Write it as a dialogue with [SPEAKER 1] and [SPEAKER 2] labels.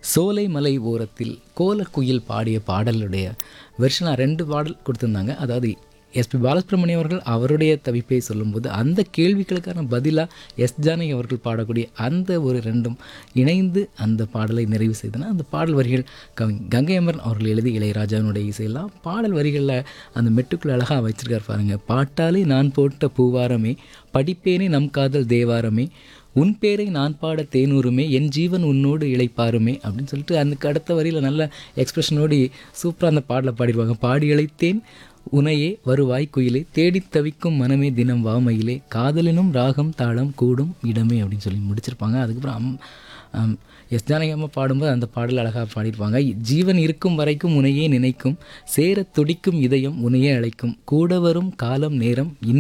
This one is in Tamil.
[SPEAKER 1] சோலைமலை ஓரத்தில் கோலக்குயில் பாடிய பாடலுடைய வெர்ஷனாக ரெண்டு பாடல் கொடுத்துருந்தாங்க அதாவது எஸ்பி பாலசுப்ரமணியம் அவர்கள் அவருடைய தவிப்பை சொல்லும்போது அந்த கேள்விகளுக்கான பதிலாக எஸ் ஜானகி அவர்கள் பாடக்கூடிய அந்த ஒரு ரெண்டும் இணைந்து அந்த பாடலை நிறைவு செய்தன அந்த பாடல் வரிகள் கவி கங்கை அமரன் அவர்கள் எழுதி இளையராஜாவினுடைய இசையெல்லாம் பாடல் வரிகளில் அந்த மெட்டுக்குள்ள அழகாக வச்சிருக்கார் பாருங்க பாட்டாலே நான் போட்ட பூவாரமே படிப்பேனே நம் காதல் தேவாரமே உன் பேரை நான் பாட தேனூருமே என் ஜீவன் உன்னோடு இளைப்பாருமே அப்படின்னு சொல்லிட்டு அதுக்கு அடுத்த வரியில் நல்ல எக்ஸ்பிரஷனோடு சூப்பராக அந்த பாடலை பாடிடுவாங்க பாடி இழைத்தேன் உனையே வருவாய் குயிலே தேடித் தவிக்கும் மனமே தினம் வாமையிலே காதலினும் ராகம் தாளம் கூடும் இடமே அப்படின்னு சொல்லி முடிச்சிருப்பாங்க அதுக்கப்புறம் அம் அம், எஸ் ஜானகி அம்மா பாடும்போது அந்த பாடல் அழகாக பாடியிருப்பாங்க ஜீவன் இருக்கும் வரைக்கும் உனையே நினைக்கும் சேரத் துடிக்கும் இதயம் உனையே அழைக்கும் கூட வரும் காலம் நேரம் இன்